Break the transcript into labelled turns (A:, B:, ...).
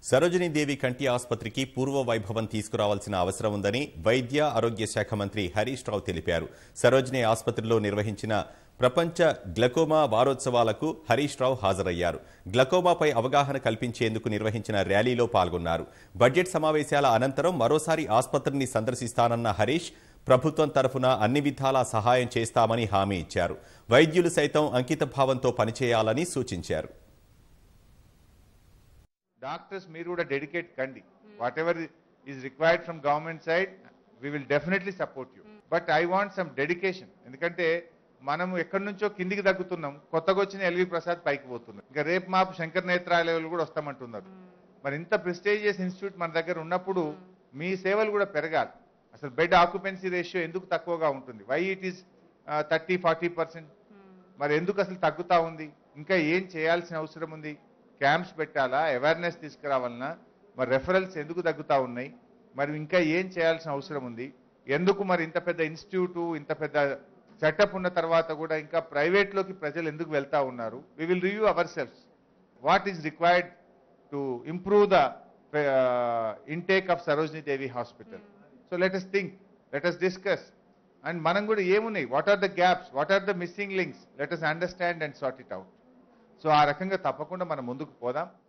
A: సరోజినీదేవి కంటి ఆసుపత్రికి పూర్వ వైభవం తీసుకురావాల్సిన అవసరం ఉందని వైద్య ఆరోగ్య శాఖ మంత్రి హరీష్ రావు తెలిపారు సరోజినీ ఆసుపత్రిలో నిర్వహించిన ప్రపంచ గ్లకోమా వారోత్సవాలకు హరీష్ రావు హాజరయ్యారు గ్లకోమాపై అవగాహన కల్పించేందుకు నిర్వహించిన ర్యాలీలో పాల్గొన్నారు బడ్జెట్ సమావేశాల అనంతరం మరోసారి ఆసుపత్రిని సందర్శిస్తానన్న హరీష్ ప్రభుత్వం తరఫున అన్ని విధాలా సహాయం చేస్తామని హామీ ఇచ్చారు వైద్యులు సైతం అంకిత భావంతో పనిచేయాలని సూచించారు
B: డాక్టర్స్ మీరు కూడా డెడికేట్ కండి whatever is required from government side we will definitely support you but I want some dedication ఎందుకంటే మనం ఎక్కడి నుంచో కిందికి తగ్గుతున్నాం కొత్తగా వచ్చిన ఎల్వి ప్రసాద్ పైకి పోతున్నాం ఇంకా రేపు మాపు శంకర్ నేత్రాలయాలు కూడా వస్తామంటున్నారు మరి ఇంత ప్రెస్టేజియస్ ఇన్స్టిట్యూట్ మన దగ్గర ఉన్నప్పుడు మీ సేవలు కూడా పెరగాలి అసలు బెడ్ ఆక్యుపెన్సీ రేషియో ఎందుకు తక్కువగా ఉంటుంది why it is thirty forty percent మరి ఎందుకు అసలు తగ్గుతా ఉంది ఇంకా ఏం చేయాల్సిన అవసరం ఉంది క్యాంప్స్ పెట్టాలా అవేర్నెస్ తీసుకురావాలన్నా మరి రెఫరల్స్ ఎందుకు తగ్గుతా ఉన్నాయి మరి ఇంకా ఏం చేయాల్సిన అవసరం ఉంది ఎందుకు మరి ఇంత పెద్ద ఇన్స్టిట్యూట్ ఇంత పెద్ద సెటప్ ఉన్న తర్వాత కూడా ఇంకా ప్రైవేట్లోకి ప్రజలు ఎందుకు వెళ్తా ఉన్నారు we will review ourselves what is required to improve the intake of Sarojini Devi hospital so let us think let us discuss and మనం కూడా ఏమున్నాయి what are the gaps what are the missing links let us understand and sort it out so ఆ రకంగా తప్పకుండా మనం ముందుకు పోదాం